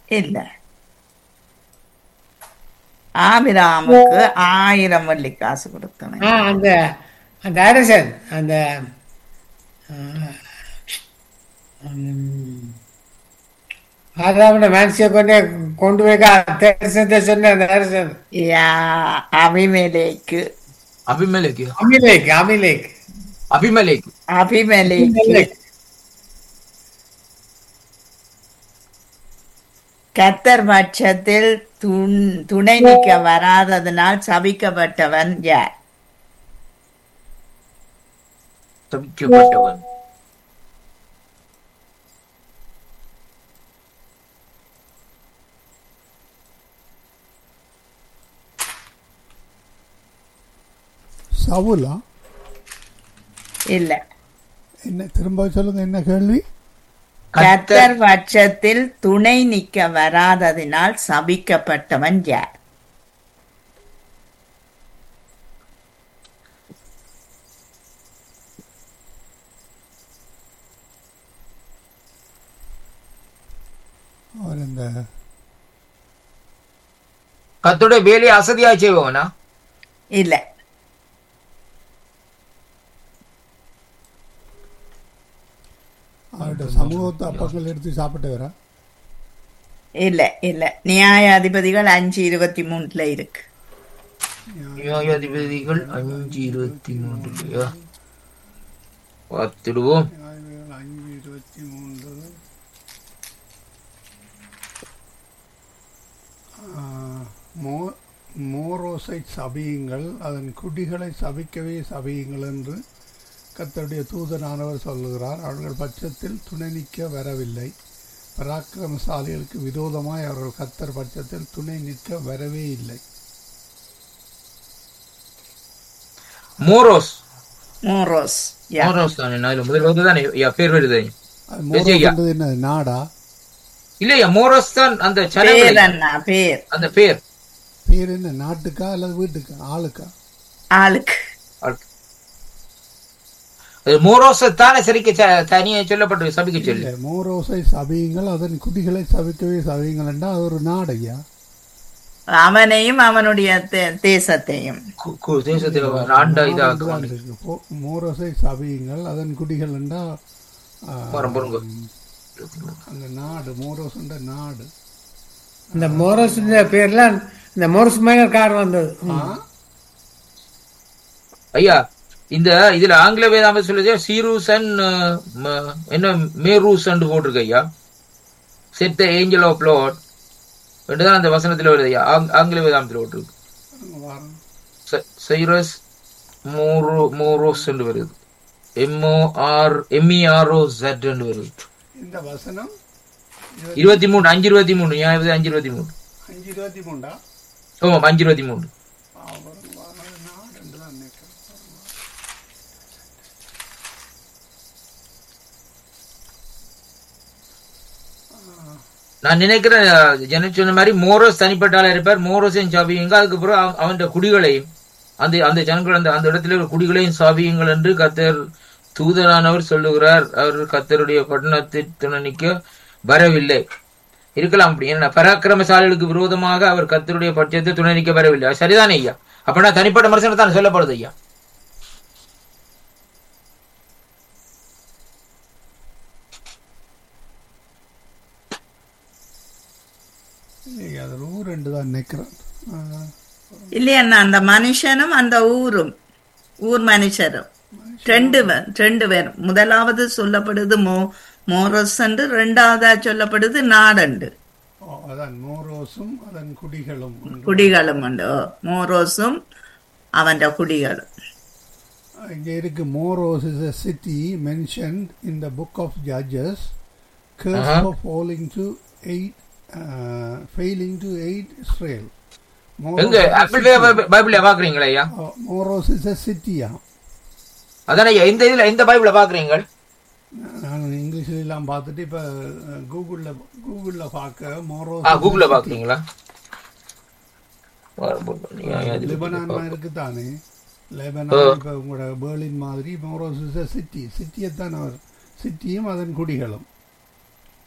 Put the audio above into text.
இல்ல ஆபிராமுக்கு ஆயிரம் வெள்ளி காசு கொடுத்தவன் ஆ அந்த அந்த அரசன் அந்த ஆ, ம், ஆதாமோட மனசிய கொண்டே கொண்டு போய் தேசத்தை சொன்ன அந்த அரசன் யா அபிமேலேக்கு அபிமலேக்கு அமிலேக் அமிலேக் அபிமலேக்கு அபிமேலேக்கு கத்தர் பட்சத்தில் துண்- துணை நிற்க வராததனால் சபிக்கப்பட்டவன் யார் தவிக்கப்பட்டவன் சவுலா இல்ல என்ன திரும்ப சொல்லுங்க என்ன கேள்வி கத்தர் பட்சத்தில் துணை நிற்க வராததினால் சபிக்கப்பட்டவன் யார் அவர் இந்த கத்துடைய வேலையை அசதியா செய்வவனா இல்ல அவருடைய சமூகத்தை அப்பங்கள் எடுத்து சாப்பிட்டு வரா இல்ல இல்ல நியாயாதிபதிகள் அஞ்சு இருபத்தி மூணுல இருக்கு நியாயாதிபதிகள் அஞ்சு இருபத்தி மூன்று பார்த்துடுவோம் அஞ்சு இருபத்தி மூன்று மோ மோரோசை சபியுங்கள் அதன் குடிகளை சபிக்கவே சபியுங்கள் என்று கர்த்தருடைய தூதனானவர் சொல்லுகிறார் அவர்கள் பட்சத்தில் துணை நிற்க வரவில்லை பராக்கிரமசாலிகளுக்கு விரோதமாய் அவர்கள் கத்தர் பட்சத்தில் துணை நிற்க வரவே இல்லை மோரோஸ் மோரோஸ் யா. மோரோஸ் தானே நான் இதுல முதல் வந்து தானே ஐயா, பேர் வருது அது மோரோஸ் விஜயா. என்பது என்ன நாடா இல்லையா மோரோஸ் தான் அந்த பேர் சனங்களை அண்ணா பேர் அந்த பேர் பேர் என்ன நாட்டுக்கா அல்லது வீட்டுக்கா ஆளுக்கா ஆளுக்கு அது மோரோஸ் தானே சரிக்க ச- தனியே சொல்லப்பட்டு சபிக்க சொல்லி இல்லை மோரோசை சபியுங்கள் அதன் குடிகளை சபிக்கவே சபியுங்கள் என்றால் அது ஒரு நாடையா அவனையும் அவனுடைய தே- தேசத்தையும் கு- கு- தேசத்தில் ஆண்டா இதாக தான் இருக்கு. போ- மோரோசை சபியுங்கள் அதன் குடிகள் என்றால் ஆ, பாருங்க, பாருங்க. அந்த நாடு மோரோஸ் என்ற நாடு இந்த மோரஸ் பேர்ல இந்த மோரஸ் மைனர் கார் வந்தது ஆ? ஐயா இந்த இதுல ஆங்கில வேதாம சொல்லுது சீரூஸ் அண்ட் என்ன மேரூஸ் அண்ட் போட்டிருக்கு ஐயா said the angel of lord தான் அந்த வசனத்துல வருது ஐயா ஆங்- ஆங்கில வேதாமத்தில் போட்டிருக்கு பாருங்க, வாரம். ச- சைரஸ் மோரோ மோரோஸ் என்று வருது எம்ஓ ஆர் எம்இஆர்ஓ ஜெட் என்று வருது இந்த வசனம் இருபத்தி மூணு அஞ்சு இருபத்தி மூணு நியாயம் அஞ்சு இருபத்தி மூணு அஞ்சு இருபத்தி மூண்டா ஆமாம் அஞ்சு இருபத்தி மூணு ஆ, பாருங்க, வாரம். அது நாடு என்று தான் நினைக்கிறேன். நான் நினைக்கிறேன் ஜன சொன்ன மாதிரி மோரோஸ் தனிப்பட்ட ஆளா இருப்பார் மோரோஸையும் சாபியுங்க அதுக்கப்புறம் அவ- அவன் குடிகளையும் அந்த அந்த ஜனங்கள் அந்த அந்த இடத்துல இருக்கிற குடிகளையும் சாபியுங்கள் என்று கத்தர் தூதரானவர் சொல்லுகிறார் அவர் கத்தருடைய பட்டணத்தில் துணை நிற்க வரவில்லை இருக்கலாம் அப்படி ஏன்னா பராக்கிரமசாலிகளுக்கு விரோதமாக அவர் கத்தருடைய பட்சத்தை துணை நிற்க வரவில்லை அது சரிதானே ஐயா அப்படின்னா தனிப்பட்ட மனுஷனை தான் சொல்லப்படுது ஐயா இல்லையே, அது ஒரு ஊர் என்று தான் நினைக்கிறேன் ஆ, இல்லையண்ணா அந்த மனுஷனும் அந்த ஊரும் ஊர் மனுஷரும் ரெண்டு பேர் ரெண்டு பேர் முதலாவது சொல்லப்படுது மோ மோரஸ் என்று ரெண்டாவதா சொல்லப்படுது நாடண்டு ஓ, அதான் மோரோஸும் அதன் குடிகளும் குடிகளும் உண்டு ஓ, மோரோஸும் அவன் குடிகளும் இங்கே இருக்கு Meroz is a city mentioned in the book of Judges curse Uh-huh. for falling to aid uh, failing to aid Israel எங்க ஆப்பிள் பைபிள்ல பாக்குறீங்களா ஐயா மோரோஸ் இஸ் a city ஆ அதானே ஐயா இந்த இதுல இந்த பைபிள பாக்குறீங்க நான் இங்கிலீஷ்ல எல்லாம் பார்த்துட்டு இப்ப கூகுள்ல கூகுள்ல பார்க்க மோரோஸ் ஆ கூகுள்ல பாக்குறீங்களா நியாயாதிபதி. லெபனான் இருக்கு தானே லெபனான் இப்ப உங்களோட பேர்லின் மாதிரி மோரோஸ் இஸ் a city சிட்டியை தான் அவர் சிட்டியும் அதன் குடிகளும்